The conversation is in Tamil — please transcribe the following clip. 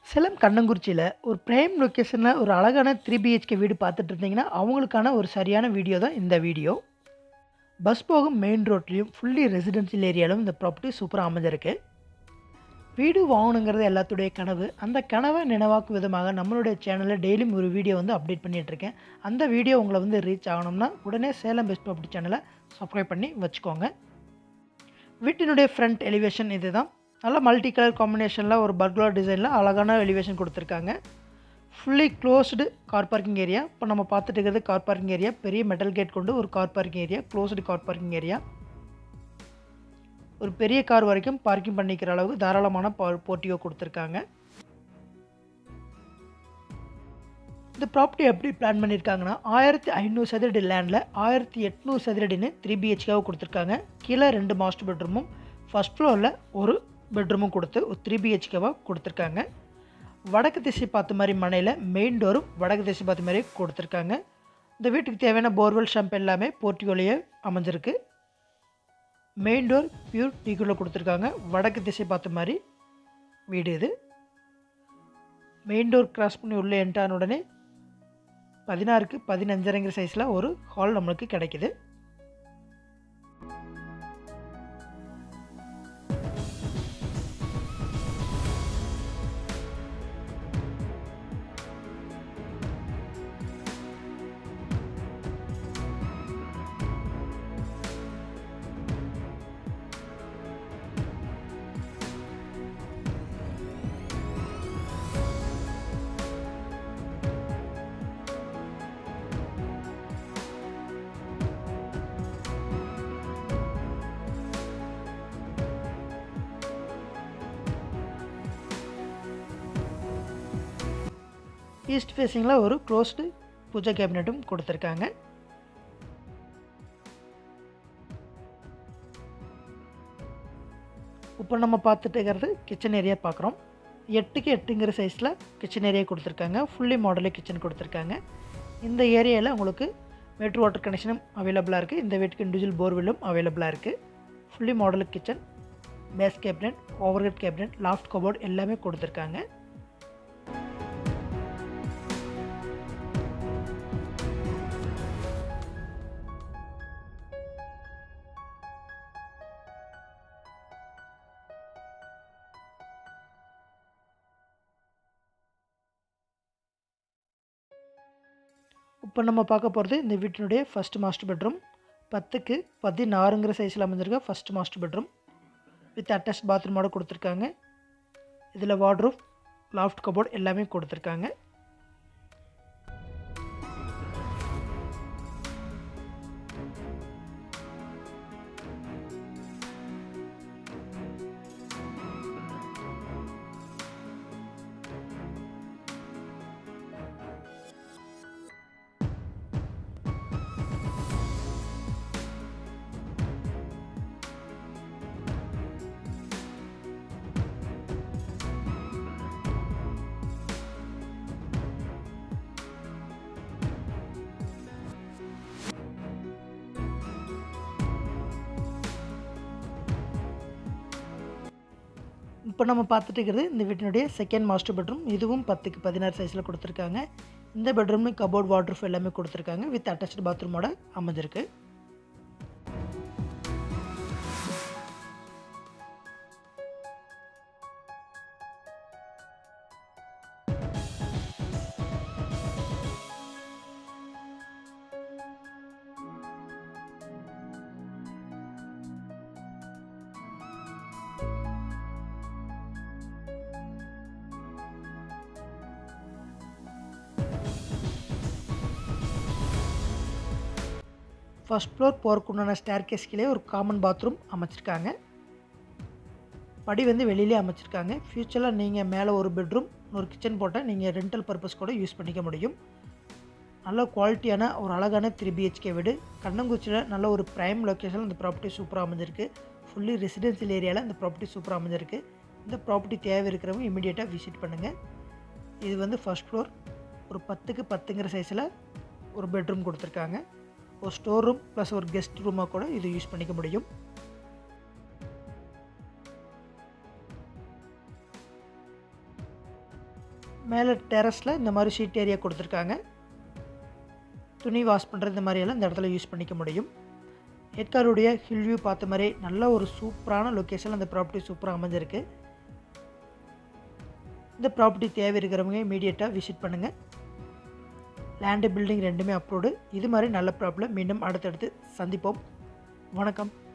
சேலம் கண்ணங்குறிச்சியில் ஒரு பிரைம் லொக்கேஷனில் ஒரு அழகான த்ரீ பிஹெச்கே வீடு பார்த்துட்டு இருந்தீங்கன்னா அவங்களுக்கான ஒரு சரியான வீடியோ தான் இந்த வீடியோ பஸ் போகும் மெயின் ரோட்லேயும் ஃபுல்லி ரெசிடென்ஷியல் ஏரியாலும் இந்த ப்ராப்பர்ட்டி சூப்பராக அமைஞ்சிருக்கு வீடு வாங்கணுங்கிறது எல்லாத்துடைய கனவு அந்த கனவை நினைவாக்கும் விதமாக நம்மளுடைய சேனலில் டெய்லியும் ஒரு வீடியோ வந்து அப்டேட் பண்ணிகிட்ருக்கேன் அந்த வீடியோ உங்களை வந்து ரீச் ஆகணும்னா உடனே சேலம் பெஸ்ட் ப்ராப்பர்ட்டி சேனலை சப்ஸ்கிரைப் பண்ணி வச்சுக்கோங்க வீட்டினுடைய ஃப்ரண்ட் எலிவேஷன் இது தான் நல்ல மல்டி கலர் காம்பினேஷனில் ஒரு பர்குலர் டிசைனில் அழகான எலிவேஷன் கொடுத்துருக்காங்க fully closed car parking area இப்போ நம்ம பார்த்துட்டு இருக்கிறது கார் பார்க்கிங் ஏரியா பெரிய மெட்டல் கேட் கொண்டு ஒரு car parking area closed car parking area ஒரு பெரிய கார் வரைக்கும் பார்க்கிங் பண்ணிக்கிற அளவுக்கு தாராளமான போர்ட்டியோ கொடுத்துருக்காங்க இந்த ப்ராப்பர்ட்டி எப்படி பிளான் பண்ணியிருக்காங்கன்னா ஆயிரத்தி ஐநூறு சதுரடி லேண்டில் ஆயிரத்தி எட்நூறு சதுரடின்னு த்ரீ பிஹெச்காவை கொடுத்துருக்காங்க கீழே ரெண்டு மாஸ்டர் பெட்ரூமும் ஃபஸ்ட் ஃப்ளோரில் ஒரு பெட்ரூமும் கொடுத்து ஒரு த்ரீ பிஹெச்கேவாக கொடுத்துருக்காங்க வடக்கு திசை பார்த்த மாதிரி மனையில் மெயின் டோரும் வடக்கு திசை பார்த்த மாதிரி கொடுத்துருக்காங்க இந்த வீட்டுக்கு தேவையான போர்வெல் ஷம்ப் எல்லாமே போர்ட்டிகோலையே அமைஞ்சிருக்கு மெயின் டோர் பியூர் டீக்குள்ளே கொடுத்துருக்காங்க வடக்கு திசை பார்த்த மாதிரி வீடு இது மெயின் டோர் கிராஸ் பண்ணி உள்ளே என்டான உடனே பதினாறுக்கு பதினஞ்சரைங்கிற சைஸில் ஒரு ஹால் நம்மளுக்கு கிடைக்குது ஈஸ்ட் ஃபேஸிங்கில் ஒரு க்ளோஸ்டு பூஜா கேபினட்டும் கொடுத்துருக்காங்க இப்போ நம்ம பார்த்துட்டு இருக்கிறது கிச்சன் ஏரியா பார்க்குறோம் எட்டுக்கு எட்டுங்கிற சைஸில் கிச்சன் ஏரியா கொடுத்துருக்காங்க ஃபுல்லி மாடலே கிச்சன் கொடுத்துருக்காங்க இந்த ஏரியாவில் உங்களுக்கு மேட்ரு வாட்டர் கனெக்ஷனும் அவைலபிளாக இருக்குது இந்த வீட்டுக்கு இண்டிவிஜுவல் போர்வெல்லும் அவைலபிளாக இருக்குது fully model kitchen base cabinet overhead cabinet loft cupboard எல்லாமே கொடுத்துருக்காங்க இப்போ நம்ம பார்க்க போகிறது இந்த வீட்டினுடைய ஃபஸ்ட் மாஸ்டர் பெட்ரூம் பத்துக்கு பதினாறுங்கிற சைஸில் அமைஞ்சிருக்க first master bedroom with attach பாத்ரூமோட கொடுத்துருக்காங்க இதில் வார்ட்ரூப் லாஃப்ட் கபோர்ட் எல்லாமே கொடுத்துருக்காங்க இப்போ நம்ம பார்த்துட்டு இருக்கிறது இந்த வீட்டினுடைய செகண்ட் மாஸ்டர் பெட்ரூம் இதுவும் பத்துக்கு பதினாறு சைஸில் கொடுத்துருக்காங்க இந்த பெட்ரூம்லேயும் கபோர்ட் வாட்ரூஃப் எல்லாமே கொடுத்துருக்காங்க வித் அட்டாச்சு பாத்ரூமோட அமைஞ்சிருக்கு ஃபஸ்ட் ஃப்ளோர் போகிறக்குண்டான ஸ்டேர் கேஸ்கிலே ஒரு காமன் பாத்ரூம் அமைச்சிருக்காங்க படி வந்து வெளியிலே அமைச்சிருக்காங்க ஃப்யூச்சரில் நீங்கள் மேலே ஒரு பெட்ரூம் ஒரு கிச்சன் போட்டால் நீங்கள் ரெண்டல் பர்பஸ் கூட யூஸ் பண்ணிக்க முடியும் நல்ல குவாலிட்டியான ஒரு அழகான த்ரீ பிஹெச்கே வீடு கண்ணங்குச்சியில் நல்ல ஒரு ப்ரைம் லொக்கேஷனில் இந்த ப்ராப்பர்ட்டி சூப்பராக அமைஞ்சிருக்கு ஃபுல்லி ரெசிடென்சியல் ஏரியாவில் இந்த ப்ராப்பர்ட்டி சூப்பராக அமைஞ்சிருக்கு இந்த ப்ராப்பர்ட்டி தேவை இருக்கிறவங்க இமீடியட்டாக விசிட் பண்ணுங்கள் இது வந்து ஃபஸ்ட் ஃப்ளோர் ஒரு பத்துக்கு பத்துங்கிற சைஸில் ஒரு பெட்ரூம் கொடுத்துருக்காங்க ஒரு ஸ்டோர் ரூம் ப்ளஸ் ஒரு கெஸ்ட் ரூமாக கூட இது யூஸ் பண்ணிக்க முடியும் மேலே டெரஸில் இந்த மாதிரி ஷீட் ஏரியா கொடுத்துருக்காங்க துணி வாஷ் பண்ணுறது இந்த மாதிரியெல்லாம் இந்த இடத்துல யூஸ் பண்ணிக்க முடியும் ஏற்காடுடைய ஹில் வியூ பார்த்த மாதிரி நல்ல ஒரு சூப்பரான லொக்கேஷனில் அந்த ப்ராப்பர்ட்டி சூப்பராக அமைஞ்சிருக்கு இந்த ப்ராப்பர்ட்டி தேவை இருக்கிறவங்க இமீடியட்டாக விசிட் பண்ணுங்கள் லேண்டு பில்டிங் ரெண்டுமே அப்ரூவ்டு இது மாதிரி நல்ல ப்ராப்ளம் மீண்டும் அடுத்தடுத்து சந்திப்போம் வணக்கம்